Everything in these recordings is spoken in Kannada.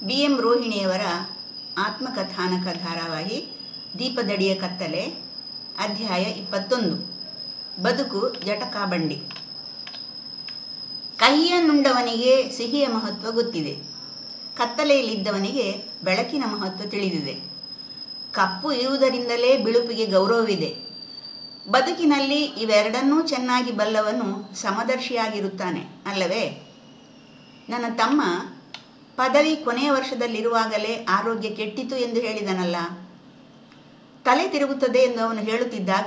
ಬಿ ಎಂ ರೋಹಿಣಿಯವರ ಆತ್ಮಕಥಾನಕ ಧಾರಾವಾಹಿ ದೀಪದಡಿಯ ಕತ್ತಲೆ ಅಧ್ಯಾಯ ಇಪ್ಪತ್ತೊಂದು ಬದುಕು ಜಟಕಾಬಂಡಿ ಕಹಿಯನ್ನುಂಡವನಿಗೆ ಸಿಹಿಯ ಮಹತ್ವ ಗೊತ್ತಿದೆ ಕತ್ತಲೆಯಲ್ಲಿದ್ದವನಿಗೆ ಬೆಳಕಿನ ಮಹತ್ವ ತಿಳಿದಿದೆ ಕಪ್ಪು ಇರುವುದರಿಂದಲೇ ಬಿಳುಪಿಗೆ ಗೌರವವಿದೆ ಬದುಕಿನಲ್ಲಿ ಇವೆರಡನ್ನೂ ಚೆನ್ನಾಗಿ ಬಲ್ಲವನು ಸಮದರ್ಶಿಯಾಗಿರುತ್ತಾನೆ ಅಲ್ಲವೇ ನನ್ನ ತಮ್ಮ ಪದವಿ ಕೊನೆಯ ವರ್ಷದಲ್ಲಿರುವಾಗಲೇ ಆರೋಗ್ಯ ಕೆಟ್ಟಿತು ಎಂದು ಹೇಳಿದನಲ್ಲ ತಲೆ ತಿರುಗುತ್ತದೆ ಎಂದು ಅವನು ಹೇಳುತ್ತಿದ್ದಾಗ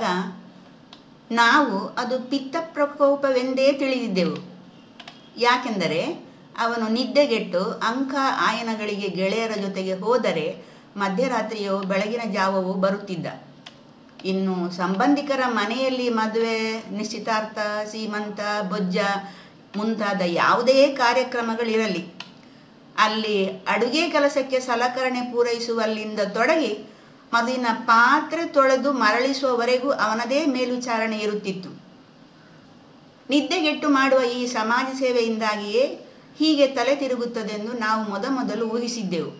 ನಾವು ಅದು ಪಿತ್ತ ಪ್ರಕೋಪವೆಂದೇ ತಿಳಿದಿದ್ದೆವು ಯಾಕೆಂದರೆ ಅವನು ನಿದ್ದೆಗೆಟ್ಟು ಅಂಕ ಆಯನಗಳಿಗೆ ಗೆಳೆಯರ ಜೊತೆಗೆ ಹೋದರೆ ಮಧ್ಯರಾತ್ರಿಯೋ ಬೆಳಗಿನ ಜಾವವೋ ಬರುತ್ತಿದ್ದ ಇನ್ನು ಸಂಬಂಧಿಕರ ಮನೆಯಲ್ಲಿ ಮದುವೆ ನಿಶ್ಚಿತಾರ್ಥ ಸೀಮಂತ ಬೊಜ್ಜ ಮುಂತಾದ ಯಾವುದೇ ಕಾರ್ಯಕ್ರಮಗಳಿರಲಿ ಅಲ್ಲಿ ಅಡುಗೆ ಕೆಲಸಕ್ಕೆ ಸಲಕರಣೆ ಪೂರೈಸುವಲ್ಲಿಂದ ತೊಡಗಿ ಮದುವಿನ ಪಾತ್ರೆ ತೊಳೆದು ಮರಳಿಸುವವರೆಗೂ ಅವನದೇ ಮೇಲ್ವಿಚಾರಣೆ ಇರುತ್ತಿತ್ತು ನಿದ್ದೆಗೆಟ್ಟು ಮಾಡುವ ಈ ಸಮಾಜ ಸೇವೆಯಿಂದಾಗಿಯೇ ಹೀಗೆ ತಲೆ ತಿರುಗುತ್ತದೆಂದು ನಾವು ಮೊದಮೊದಲು ಊಹಿಸಿದ್ದೆವು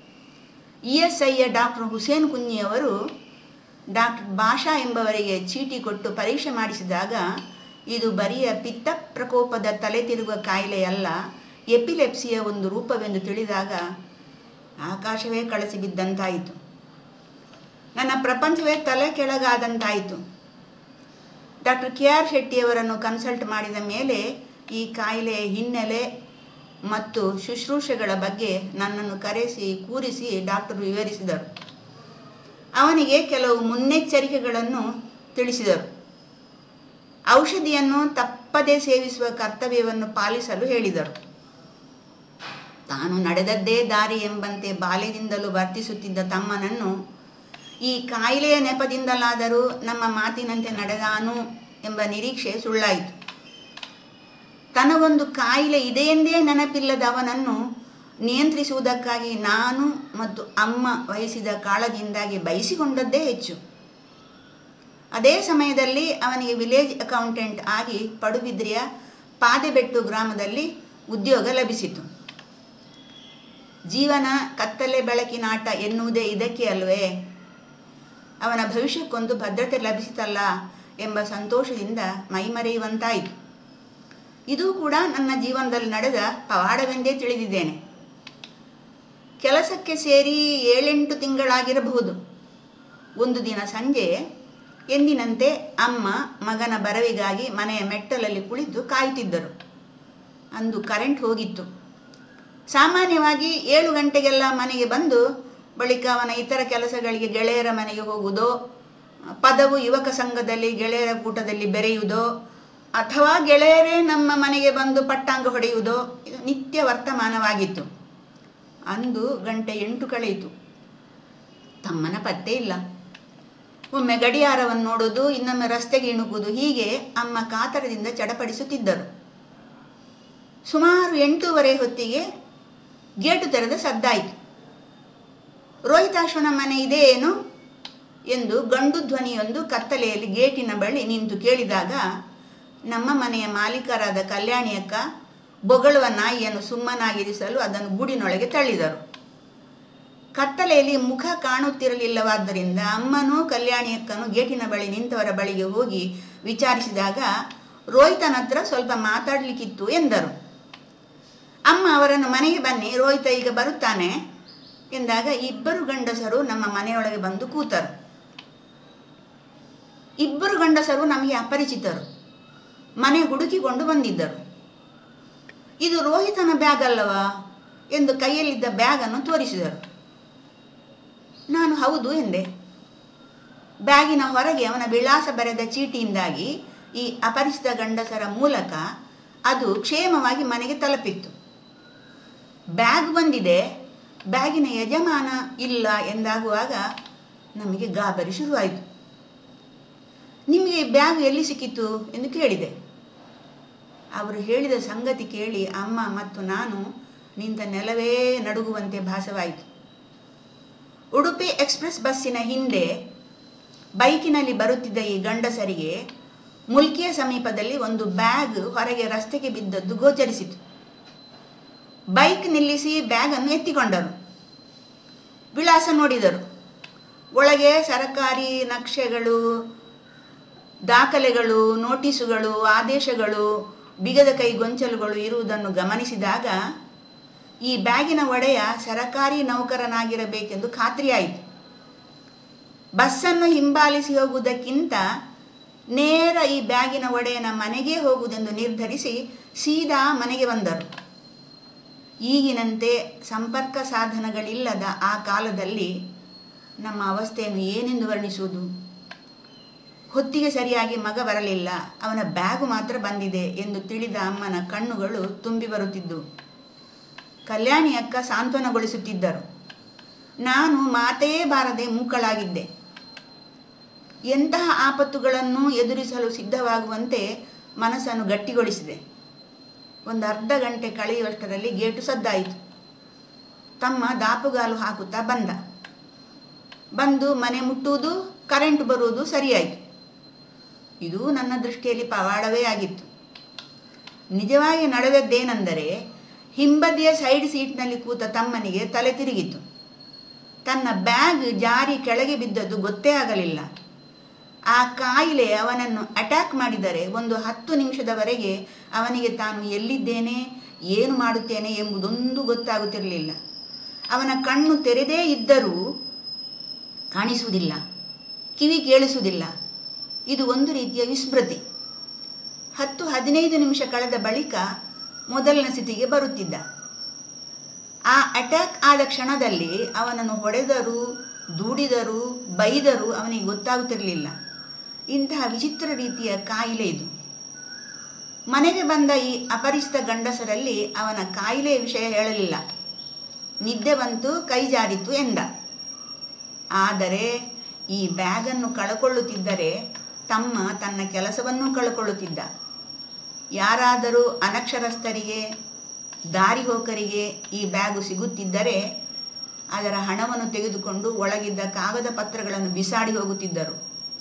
ಇ ಎಸ್ ಐಯ ಡಾಕ್ಟರ್ ಹುಸೇನ್ ಕುಂಜಿಯವರು ಡಾಕ್ಟರ್ ಭಾಷಾ ಎಂಬವರಿಗೆ ಚೀಟಿ ಕೊಟ್ಟು ಪರೀಕ್ಷೆ ಮಾಡಿಸಿದಾಗ ಇದು ಬರಿಯ ಪಿತ್ತ ಪ್ರಕೋಪದ ತಲೆ ತಿರುಗುವ ಕಾಯಿಲೆಯಲ್ಲ ಎಪಿಲೆಪ್ಸಿಯ ಒಂದು ರೂಪವೆಂದು ತಿಳಿದಾಗ ಆಕಾಶವೇ ಕಳಸಿ ಬಿದ್ದಂತಾಯಿತು ನನ್ನ ಪ್ರಪಂಚವೇ ತಲೆ ಕೆಳಗಾದಂತಾಯಿತು ಡಾಕ್ಟರ್ ಕೆ ಆರ್ ಶೆಟ್ಟಿಯವರನ್ನು ಕನ್ಸಲ್ಟ್ ಮಾಡಿದ ಮೇಲೆ ಈ ಕಾಯಿಲೆಯ ಹಿನ್ನೆಲೆ ಮತ್ತು ಶುಶ್ರೂಷೆಗಳ ಬಗ್ಗೆ ನನ್ನನ್ನು ಕರೆಸಿ ಕೂರಿಸಿ ಡಾಕ್ಟರು ವಿವರಿಸಿದರು ಅವನಿಗೆ ಕೆಲವು ಮುನ್ನೆಚ್ಚರಿಕೆಗಳನ್ನು ತಿಳಿಸಿದರು ಔಷಧಿಯನ್ನು ತಪ್ಪದೇ ಸೇವಿಸುವ ಕರ್ತವ್ಯವನ್ನು ಪಾಲಿಸಲು ಹೇಳಿದರು ತಾನು ನಡೆದದ್ದೇ ದಾರಿ ಎಂಬಂತೆ ಬಾಲ್ಯದಿಂದಲೂ ವರ್ತಿಸುತ್ತಿದ್ದ ತಮ್ಮನನ್ನು ಈ ಕಾಯಿಲೆಯ ನೆಪದಿಂದಲಾದರೂ ನಮ್ಮ ಮಾತಿನಂತೆ ನಡೆದಾನು ಎಂಬ ನಿರೀಕ್ಷೆ ಸುಳ್ಳಾಯಿತು ತನಗೊಂದು ಕಾಯಿಲೆ ಇದೆಯೆಂದೇ ನೆನಪಿಲ್ಲದ ಅವನನ್ನು ನಿಯಂತ್ರಿಸುವುದಕ್ಕಾಗಿ ನಾನು ಮತ್ತು ಅಮ್ಮ ವಹಿಸಿದ ಕಾಳಜಿಯಿಂದಾಗಿ ಬಯಸಿಕೊಂಡದ್ದೇ ಹೆಚ್ಚು ಅದೇ ಸಮಯದಲ್ಲಿ ಅವನಿಗೆ ವಿಲೇಜ್ ಅಕೌಂಟೆಂಟ್ ಆಗಿ ಪಡುಬಿದ್ರಿಯ ಪಾದೆಬೆಟ್ಟು ಗ್ರಾಮದಲ್ಲಿ ಉದ್ಯೋಗ ಲಭಿಸಿತು ಜೀವನ ಕತ್ತಲೆ ಬೆಳಕಿನಾಟ ಎನ್ನುವುದೇ ಇದಕ್ಕೆ ಅಲ್ವೇ ಅವನ ಭವಿಷ್ಯಕ್ಕೊಂದು ಭದ್ರತೆ ಲಭಿಸಿತಲ್ಲ ಎಂಬ ಸಂತೋಷದಿಂದ ಮೈಮರೆಯುವಂತಾಯಿತು ಇದು ಕೂಡ ನನ್ನ ಜೀವನದಲ್ಲಿ ನಡೆದ ಪವಾಡವೆಂದೇ ತಿಳಿದಿದ್ದೇನೆ ಕೆಲಸಕ್ಕೆ ಸೇರಿ ಏಳೆಂಟು ತಿಂಗಳಾಗಿರಬಹುದು ಒಂದು ದಿನ ಸಂಜೆ ಎಂದಿನಂತೆ ಅಮ್ಮ ಮಗನ ಬರವಿಗಾಗಿ ಮನೆಯ ಮೆಟ್ಟಲಲ್ಲಿ ಕುಳಿತು ಕಾಯುತ್ತಿದ್ದರು ಅಂದು ಕರೆಂಟ್ ಹೋಗಿತ್ತು ಸಾಮಾನ್ಯವಾಗಿ ಏಳು ಗಂಟೆಗೆಲ್ಲ ಮನೆಗೆ ಬಂದು ಬಳಿಕ ಅವನ ಇತರ ಕೆಲಸಗಳಿಗೆ ಗೆಳೆಯರ ಮನೆಗೆ ಹೋಗುವುದೋ ಪದವು ಯುವಕ ಸಂಘದಲ್ಲಿ ಗೆಳೆಯರ ಕೂಟದಲ್ಲಿ ಬೆರೆಯುವುದೋ ಅಥವಾ ಗೆಳೆಯರೇ ನಮ್ಮ ಮನೆಗೆ ಬಂದು ಪಟ್ಟಾಂಗ ಹೊಡೆಯುವುದೋ ಇದು ನಿತ್ಯ ವರ್ತಮಾನವಾಗಿತ್ತು ಅಂದು ಗಂಟೆ ಎಂಟು ಕಳೆಯಿತು ತಮ್ಮನ ಪತ್ತೆ ಇಲ್ಲ ಒಮ್ಮೆ ಗಡಿಯಾರವನ್ನು ನೋಡುವುದು ಇನ್ನೊಮ್ಮೆ ರಸ್ತೆಗೆ ಇಣುಕುವುದು ಹೀಗೆ ಅಮ್ಮ ಕಾತರದಿಂದ ಚಡಪಡಿಸುತ್ತಿದ್ದರು ಸುಮಾರು ಎಂಟೂವರೆ ಹೊತ್ತಿಗೆ ಗೇಟು ತೆರೆದ ಸದ್ದಾಯಿತು ರೋಹಿತಾಶ್ವನ ಮನೆ ಇದೆಯೇನು ಎಂದು ಗಂಡು ಧ್ವನಿಯೊಂದು ಕತ್ತಲೆಯಲ್ಲಿ ಗೇಟಿನ ಬಳಿ ನಿಂತು ಕೇಳಿದಾಗ ನಮ್ಮ ಮನೆಯ ಮಾಲೀಕರಾದ ಕಲ್ಯಾಣಿಯಕ್ಕ ಬೊಗಳುವ ನಾಯಿಯನ್ನು ಸುಮ್ಮನಾಗಿರಿಸಲು ಅದನ್ನು ಗೂಡಿನೊಳಗೆ ತಳ್ಳಿದರು ಕತ್ತಲೆಯಲ್ಲಿ ಮುಖ ಕಾಣುತ್ತಿರಲಿಲ್ಲವಾದ್ದರಿಂದ ಅಮ್ಮನೂ ಕಲ್ಯಾಣಿಯಕ್ಕನು ಗೇಟಿನ ಬಳಿ ನಿಂತವರ ಬಳಿಗೆ ಹೋಗಿ ವಿಚಾರಿಸಿದಾಗ ರೋಹಿತನ ಹತ್ರ ಸ್ವಲ್ಪ ಮಾತಾಡ್ಲಿಕ್ಕಿತ್ತು ಎಂದರು ಅಮ್ಮ ಅವರನ್ನು ಮನೆಗೆ ಬನ್ನಿ ರೋಹಿತ ಈಗ ಬರುತ್ತಾನೆ ಎಂದಾಗ ಇಬ್ಬರು ಗಂಡಸರು ನಮ್ಮ ಮನೆಯೊಳಗೆ ಬಂದು ಕೂತರು ಇಬ್ಬರು ಗಂಡಸರು ನಮಗೆ ಅಪರಿಚಿತರು ಮನೆ ಹುಡುಕಿಕೊಂಡು ಬಂದಿದ್ದರು ಇದು ರೋಹಿತನ ಬ್ಯಾಗ್ ಅಲ್ಲವಾ ಎಂದು ಕೈಯಲ್ಲಿದ್ದ ಬ್ಯಾಗನ್ನು ತೋರಿಸಿದರು ನಾನು ಹೌದು ಎಂದೆ ಬ್ಯಾಗಿನ ಹೊರಗೆ ಅವನ ವಿಳಾಸ ಬರೆದ ಚೀಟಿಯಿಂದಾಗಿ ಈ ಅಪರಿಚಿತ ಗಂಡಸರ ಮೂಲಕ ಅದು ಕ್ಷೇಮವಾಗಿ ಮನೆಗೆ ತಲುಪಿತ್ತು ಬ್ಯಾಗ್ ಬಂದಿದೆ ಬ್ಯಾಗಿನ ಯಜಮಾನ ಇಲ್ಲ ಎಂದಾಗುವಾಗ ನಮಗೆ ಗಾಬರಿ ಶುರುವಾಯಿತು ನಿಮಗೆ ಬ್ಯಾಗ್ ಎಲ್ಲಿ ಸಿಕ್ಕಿತು ಎಂದು ಕೇಳಿದೆ ಅವರು ಹೇಳಿದ ಸಂಗತಿ ಕೇಳಿ ಅಮ್ಮ ಮತ್ತು ನಾನು ನಿಂತ ನೆಲವೇ ನಡುಗುವಂತೆ ಭಾಸವಾಯಿತು ಉಡುಪಿ ಎಕ್ಸ್ಪ್ರೆಸ್ ಬಸ್ಸಿನ ಹಿಂದೆ ಬೈಕಿನಲ್ಲಿ ಬರುತ್ತಿದ್ದ ಈ ಗಂಡಸರಿಗೆ ಮುಲ್ಕಿಯ ಸಮೀಪದಲ್ಲಿ ಒಂದು ಬ್ಯಾಗ್ ಹೊರಗೆ ರಸ್ತೆಗೆ ಬಿದ್ದದ್ದು ಗೋಚರಿಸಿತು ಬೈಕ್ ನಿಲ್ಲಿಸಿ ಬ್ಯಾಗನ್ನು ಎತ್ತಿಕೊಂಡರು ವಿಳಾಸ ನೋಡಿದರು ಒಳಗೆ ಸರಕಾರಿ ನಕ್ಷೆಗಳು ದಾಖಲೆಗಳು ನೋಟಿಸುಗಳು ಆದೇಶಗಳು ಬಿಗದ ಕೈ ಗೊಂಚಲುಗಳು ಇರುವುದನ್ನು ಗಮನಿಸಿದಾಗ ಈ ಬ್ಯಾಗಿನ ಒಡೆಯ ಸರಕಾರಿ ನೌಕರನಾಗಿರಬೇಕೆಂದು ಖಾತ್ರಿಯಾಯಿತು ಬಸ್ಸನ್ನು ಹಿಂಬಾಲಿಸಿ ಹೋಗುವುದಕ್ಕಿಂತ ನೇರ ಈ ಬ್ಯಾಗಿನ ಒಡೆಯನ ಮನೆಗೆ ಹೋಗುವುದೆಂದು ನಿರ್ಧರಿಸಿ ಸೀದಾ ಮನೆಗೆ ಬಂದರು ಈಗಿನಂತೆ ಸಂಪರ್ಕ ಸಾಧನಗಳಿಲ್ಲದ ಆ ಕಾಲದಲ್ಲಿ ನಮ್ಮ ಅವಸ್ಥೆಯನ್ನು ಏನೆಂದು ವರ್ಣಿಸುವುದು ಹೊತ್ತಿಗೆ ಸರಿಯಾಗಿ ಮಗ ಬರಲಿಲ್ಲ ಅವನ ಬ್ಯಾಗು ಮಾತ್ರ ಬಂದಿದೆ ಎಂದು ತಿಳಿದ ಅಮ್ಮನ ಕಣ್ಣುಗಳು ತುಂಬಿ ಬರುತ್ತಿದ್ದವು ಕಲ್ಯಾಣಿ ಅಕ್ಕ ಸಾಂತ್ವನಗೊಳಿಸುತ್ತಿದ್ದರು ನಾನು ಮಾತೇ ಬಾರದೆ ಮೂಕಳಾಗಿದ್ದೆ ಎಂತಹ ಆಪತ್ತುಗಳನ್ನು ಎದುರಿಸಲು ಸಿದ್ಧವಾಗುವಂತೆ ಮನಸ್ಸನ್ನು ಗಟ್ಟಿಗೊಳಿಸಿದೆ ಒಂದು ಅರ್ಧ ಗಂಟೆ ಕಳೆಯುವಷ್ಟರಲ್ಲಿ ಗೇಟು ಸದ್ದಾಯಿತು ತಮ್ಮ ದಾಪುಗಾಲು ಹಾಕುತ್ತಾ ಬಂದ ಬಂದು ಮನೆ ಮುಟ್ಟುವುದು ಕರೆಂಟ್ ಬರುವುದು ಸರಿಯಾಯಿತು ಇದು ನನ್ನ ದೃಷ್ಟಿಯಲ್ಲಿ ಪವಾಡವೇ ಆಗಿತ್ತು ನಿಜವಾಗಿ ನಡೆದದ್ದೇನೆಂದರೆ ಹಿಂಬದಿಯ ಸೈಡ್ ಸೀಟ್ನಲ್ಲಿ ಕೂತ ತಮ್ಮನಿಗೆ ತಲೆ ತಿರುಗಿತು ತನ್ನ ಬ್ಯಾಗ್ ಜಾರಿ ಕೆಳಗೆ ಬಿದ್ದದ್ದು ಗೊತ್ತೇ ಆಗಲಿಲ್ಲ ಆ ಕಾಯಿಲೆ ಅವನನ್ನು ಅಟ್ಯಾಕ್ ಮಾಡಿದರೆ ಒಂದು ಹತ್ತು ನಿಮಿಷದವರೆಗೆ ಅವನಿಗೆ ತಾನು ಎಲ್ಲಿದ್ದೇನೆ ಏನು ಮಾಡುತ್ತೇನೆ ಎಂಬುದೊಂದು ಗೊತ್ತಾಗುತ್ತಿರಲಿಲ್ಲ ಅವನ ಕಣ್ಣು ತೆರೆದೇ ಇದ್ದರೂ ಕಾಣಿಸುವುದಿಲ್ಲ ಕಿವಿ ಕೇಳಿಸುವುದಿಲ್ಲ ಇದು ಒಂದು ರೀತಿಯ ವಿಸ್ಮೃತಿ ಹತ್ತು ಹದಿನೈದು ನಿಮಿಷ ಕಳೆದ ಬಳಿಕ ಮೊದಲನ ಸ್ಥಿತಿಗೆ ಬರುತ್ತಿದ್ದ ಆ ಅಟ್ಯಾಕ್ ಆದ ಕ್ಷಣದಲ್ಲಿ ಅವನನ್ನು ಹೊಡೆದರು ದೂಡಿದರು ಬೈದರು ಅವನಿಗೆ ಗೊತ್ತಾಗುತ್ತಿರಲಿಲ್ಲ ಇಂತಹ ವಿಚಿತ್ರ ರೀತಿಯ ಕಾಯಿಲೆ ಇದು ಮನೆಗೆ ಬಂದ ಈ ಅಪರಿಚಿತ ಗಂಡಸರಲ್ಲಿ ಅವನ ಕಾಯಿಲೆಯ ವಿಷಯ ಹೇಳಲಿಲ್ಲ ನಿದ್ದೆ ಬಂತು ಕೈ ಜಾರಿತು ಎಂದ ಆದರೆ ಈ ಬ್ಯಾಗನ್ನು ಕಳಕೊಳ್ಳುತ್ತಿದ್ದರೆ ತಮ್ಮ ತನ್ನ ಕೆಲಸವನ್ನೂ ಕಳಕೊಳ್ಳುತ್ತಿದ್ದ ಯಾರಾದರೂ ಅನಕ್ಷರಸ್ಥರಿಗೆ ದಾರಿ ಹೋಕರಿಗೆ ಈ ಬ್ಯಾಗು ಸಿಗುತ್ತಿದ್ದರೆ ಅದರ ಹಣವನ್ನು ತೆಗೆದುಕೊಂಡು ಒಳಗಿದ್ದ ಕಾಗದ ಪತ್ರಗಳನ್ನು ಬಿಸಾಡಿ ಹೋಗುತ್ತಿದ್ದರು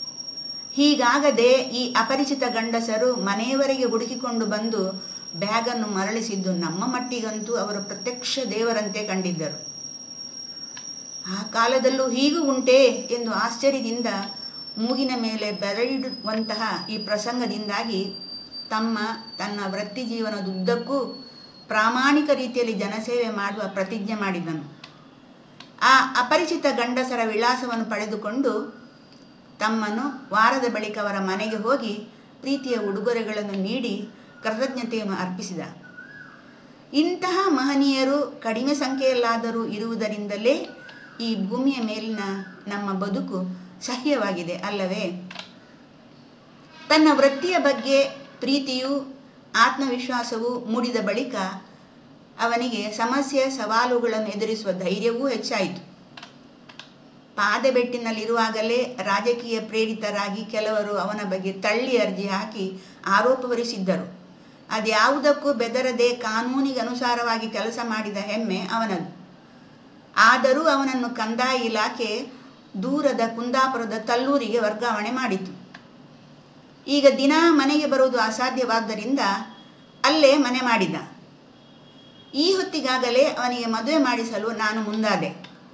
ಹೀಗಾಗದೆ ಈ ಅಪರಿಚಿತ ಗಂಡಸರು ಮನೆಯವರೆಗೆ ಹುಡುಕಿಕೊಂಡು ಬಂದು ಬ್ಯಾಗನ್ನು ಮರಳಿಸಿದ್ದು ನಮ್ಮ ಮಟ್ಟಿಗಂತೂ ಅವರು ಪ್ರತ್ಯಕ್ಷ ದೇವರಂತೆ ಕಂಡಿದ್ದರು ಆ ಕಾಲದಲ್ಲೂ ಹೀಗೂ ಉಂಟೇ ಎಂದು ಆಶ್ಚರ್ಯದಿಂದ ಮೂಗಿನ ಮೇಲೆ ಬೆರಳಿಡುವಂತಹ ಈ ಪ್ರಸಂಗದಿಂದಾಗಿ ತಮ್ಮ ತನ್ನ ವೃತ್ತಿ ಜೀವನದುದ್ದಕ್ಕೂ ಪ್ರಾಮಾಣಿಕ ರೀತಿಯಲ್ಲಿ ಜನಸೇವೆ ಮಾಡುವ ಪ್ರತಿಜ್ಞೆ ಮಾಡಿದನು ಆ ಅಪರಿಚಿತ ಗಂಡಸರ ವಿಳಾಸವನ್ನು ಪಡೆದುಕೊಂಡು ತಮ್ಮನ್ನು ವಾರದ ಬಳಿಕ ಅವರ ಮನೆಗೆ ಹೋಗಿ ಪ್ರೀತಿಯ ಉಡುಗೊರೆಗಳನ್ನು ನೀಡಿ ಕೃತಜ್ಞತೆಯನ್ನು ಅರ್ಪಿಸಿದ ಇಂತಹ ಮಹನೀಯರು ಕಡಿಮೆ ಸಂಖ್ಯೆಯಲ್ಲಾದರೂ ಇರುವುದರಿಂದಲೇ ಈ ಭೂಮಿಯ ಮೇಲಿನ ನಮ್ಮ ಬದುಕು ಸಹ್ಯವಾಗಿದೆ ಅಲ್ಲವೇ ತನ್ನ ವೃತ್ತಿಯ ಬಗ್ಗೆ ಪ್ರೀತಿಯು ಆತ್ಮವಿಶ್ವಾಸವು ಮೂಡಿದ ಬಳಿಕ ಅವನಿಗೆ ಸಮಸ್ಯೆ ಸವಾಲುಗಳನ್ನು ಎದುರಿಸುವ ಧೈರ್ಯವೂ ಹೆಚ್ಚಾಯಿತು ಪಾದಬೆಟ್ಟಿನಲ್ಲಿರುವಾಗಲೇ ರಾಜಕೀಯ ಪ್ರೇರಿತರಾಗಿ ಕೆಲವರು ಅವನ ಬಗ್ಗೆ ತಳ್ಳಿ ಅರ್ಜಿ ಹಾಕಿ ಆರೋಪ ಹೊರಿಸಿದ್ದರು ಅದ್ಯಾವುದಕ್ಕೂ ಬೆದರದೆ ಕಾನೂನಿಗೆ ಅನುಸಾರವಾಗಿ ಕೆಲಸ ಮಾಡಿದ ಹೆಮ್ಮೆ ಅವನದು ಆದರೂ ಅವನನ್ನು ಕಂದಾಯ ಇಲಾಖೆ ದೂರದ ಕುಂದಾಪುರದ ತಲ್ಲೂರಿಗೆ ವರ್ಗಾವಣೆ ಮಾಡಿತು ಈಗ ದಿನ ಮನೆಗೆ ಬರುವುದು ಅಸಾಧ್ಯವಾದ್ದರಿಂದ ಅಲ್ಲೇ ಮನೆ ಮಾಡಿದ ಈ ಹೊತ್ತಿಗಾಗಲೇ ಅವನಿಗೆ ಮದುವೆ ಮಾಡಿಸಲು ನಾನು ಮುಂದಾದೆ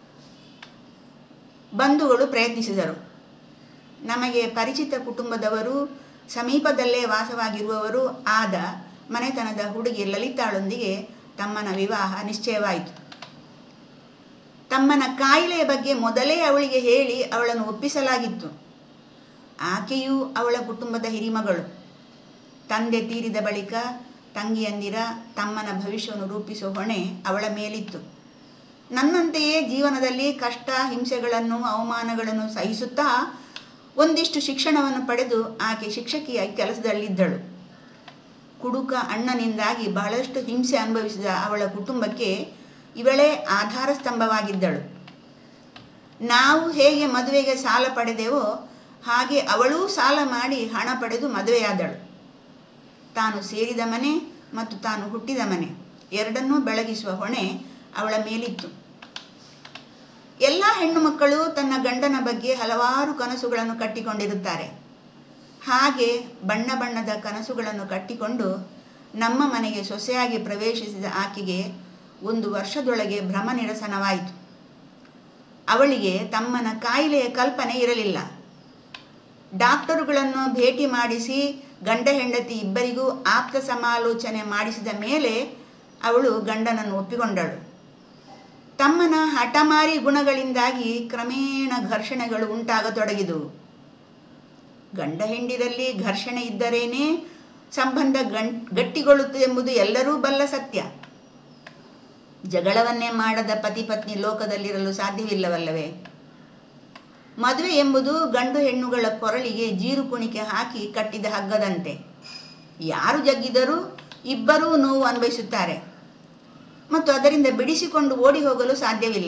ಬಂಧುಗಳು ಪ್ರಯತ್ನಿಸಿದರು ನಮಗೆ ಪರಿಚಿತ ಕುಟುಂಬದವರು ಸಮೀಪದಲ್ಲೇ ವಾಸವಾಗಿರುವವರು ಆದ ಮನೆತನದ ಹುಡುಗಿ ಲಲಿತಾಳೊಂದಿಗೆ ತಮ್ಮನ ವಿವಾಹ ನಿಶ್ಚಯವಾಯಿತು ತಮ್ಮನ ಕಾಯಿಲೆಯ ಬಗ್ಗೆ ಮೊದಲೇ ಅವಳಿಗೆ ಹೇಳಿ ಅವಳನ್ನು ಒಪ್ಪಿಸಲಾಗಿತ್ತು ಆಕೆಯೂ ಅವಳ ಕುಟುಂಬದ ಹಿರಿಮಗಳು ತಂದೆ ತೀರಿದ ಬಳಿಕ ತಂಗಿಯಂದಿರ ತಮ್ಮನ ಭವಿಷ್ಯವನ್ನು ರೂಪಿಸುವ ಹೊಣೆ ಅವಳ ಮೇಲಿತ್ತು ನನ್ನಂತೆಯೇ ಜೀವನದಲ್ಲಿ ಕಷ್ಟ ಹಿಂಸೆಗಳನ್ನು ಅವಮಾನಗಳನ್ನು ಸಹಿಸುತ್ತಾ ಒಂದಿಷ್ಟು ಶಿಕ್ಷಣವನ್ನು ಪಡೆದು ಆಕೆ ಶಿಕ್ಷಕಿಯಾಗಿ ಕೆಲಸದಲ್ಲಿದ್ದಳು ಕುಡುಕ ಅಣ್ಣನಿಂದಾಗಿ ಬಹಳಷ್ಟು ಹಿಂಸೆ ಅನುಭವಿಸಿದ ಅವಳ ಕುಟುಂಬಕ್ಕೆ ಇವಳೇ ಆಧಾರ ಸ್ತಂಭವಾಗಿದ್ದಳು ನಾವು ಹೇಗೆ ಮದುವೆಗೆ ಸಾಲ ಪಡೆದೆವೋ ಹಾಗೆ ಅವಳೂ ಸಾಲ ಮಾಡಿ ಹಣ ಪಡೆದು ಮದುವೆಯಾದಳು ತಾನು ಸೇರಿದ ಮನೆ ಮತ್ತು ತಾನು ಹುಟ್ಟಿದ ಮನೆ ಎರಡನ್ನೂ ಬೆಳಗಿಸುವ ಹೊಣೆ ಅವಳ ಮೇಲಿತ್ತು ಎಲ್ಲ ಹೆಣ್ಣು ಮಕ್ಕಳು ತನ್ನ ಗಂಡನ ಬಗ್ಗೆ ಹಲವಾರು ಕನಸುಗಳನ್ನು ಕಟ್ಟಿಕೊಂಡಿರುತ್ತಾರೆ ಹಾಗೆ ಬಣ್ಣ ಬಣ್ಣದ ಕನಸುಗಳನ್ನು ಕಟ್ಟಿಕೊಂಡು ನಮ್ಮ ಮನೆಗೆ ಸೊಸೆಯಾಗಿ ಪ್ರವೇಶಿಸಿದ ಆಕೆಗೆ ಒಂದು ವರ್ಷದೊಳಗೆ ಭ್ರಮ ನಿರಸನವಾಯಿತು ಅವಳಿಗೆ ತಮ್ಮನ ಕಾಯಿಲೆಯ ಕಲ್ಪನೆ ಇರಲಿಲ್ಲ ಡಾಕ್ಟರುಗಳನ್ನು ಭೇಟಿ ಮಾಡಿಸಿ ಗಂಡ ಹೆಂಡತಿ ಇಬ್ಬರಿಗೂ ಆಪ್ತ ಸಮಾಲೋಚನೆ ಮಾಡಿಸಿದ ಮೇಲೆ ಅವಳು ಗಂಡನನ್ನು ಒಪ್ಪಿಕೊಂಡಳು ತಮ್ಮನ ಹಠಮಾರಿ ಗುಣಗಳಿಂದಾಗಿ ಕ್ರಮೇಣ ಘರ್ಷಣೆಗಳು ಉಂಟಾಗತೊಡಗಿದವು ಗಂಡ ಹೆಂಡಿರಲ್ಲಿ ಘರ್ಷಣೆ ಇದ್ದರೇನೇ ಸಂಬಂಧ ಗಂ ಗಟ್ಟಿಗೊಳ್ಳುತ್ತದೆ ಎಂಬುದು ಎಲ್ಲರೂ ಬಲ್ಲ ಸತ್ಯ ಜಗಳವನ್ನೇ ಮಾಡದ ಪತಿ ಪತ್ನಿ ಲೋಕದಲ್ಲಿರಲು ಸಾಧ್ಯವಿಲ್ಲವಲ್ಲವೇ ಮದುವೆ ಎಂಬುದು ಗಂಡು ಹೆಣ್ಣುಗಳ ಕೊರಳಿಗೆ ಜೀರು ಕುಣಿಕೆ ಹಾಕಿ ಕಟ್ಟಿದ ಹಗ್ಗದಂತೆ ಯಾರು ಜಗ್ಗಿದರೂ ಇಬ್ಬರೂ ನೋವು ಅನುಭವಿಸುತ್ತಾರೆ ಮತ್ತು ಅದರಿಂದ ಬಿಡಿಸಿಕೊಂಡು ಓಡಿ ಹೋಗಲು ಸಾಧ್ಯವಿಲ್ಲ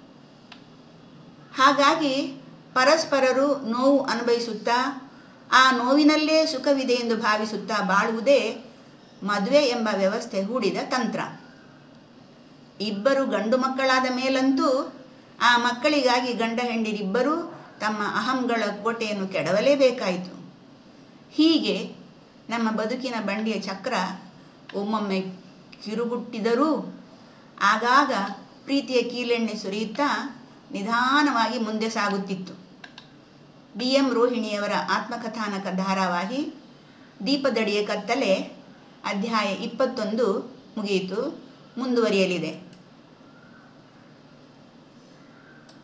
ಹಾಗಾಗಿ ಪರಸ್ಪರರು ನೋವು ಅನುಭವಿಸುತ್ತಾ ಆ ನೋವಿನಲ್ಲೇ ಸುಖವಿದೆ ಎಂದು ಭಾವಿಸುತ್ತಾ ಬಾಳುವುದೇ ಮದುವೆ ಎಂಬ ವ್ಯವಸ್ಥೆ ಹೂಡಿದ ತಂತ್ರ ಇಬ್ಬರು ಗಂಡು ಮಕ್ಕಳಾದ ಮೇಲಂತೂ ಆ ಮಕ್ಕಳಿಗಾಗಿ ಗಂಡ ಹೆಂಡಿರಿಬ್ಬರೂ ತಮ್ಮ ಅಹಂಗಳ ಕೋಟೆಯನ್ನು ಕೆಡವಲೇಬೇಕಾಯಿತು ಹೀಗೆ ನಮ್ಮ ಬದುಕಿನ ಬಂಡಿಯ ಚಕ್ರ ಒಮ್ಮೊಮ್ಮೆ ಕಿರುಗುಟ್ಟಿದರೂ ಆಗಾಗ ಪ್ರೀತಿಯ ಕೀಲೆಣ್ಣೆ ಸುರಿಯುತ್ತಾ ನಿಧಾನವಾಗಿ ಮುಂದೆ ಸಾಗುತ್ತಿತ್ತು ಬಿ ಎಂ ರೋಹಿಣಿಯವರ ಆತ್ಮಕಥಾನಕ ಧಾರಾವಾಹಿ ದೀಪದಡಿಯ ಕತ್ತಲೆ ಅಧ್ಯಾಯ ಇಪ್ಪತ್ತೊಂದು ಮುಗಿಯಿತು ಮುಂದುವರಿಯಲಿದೆ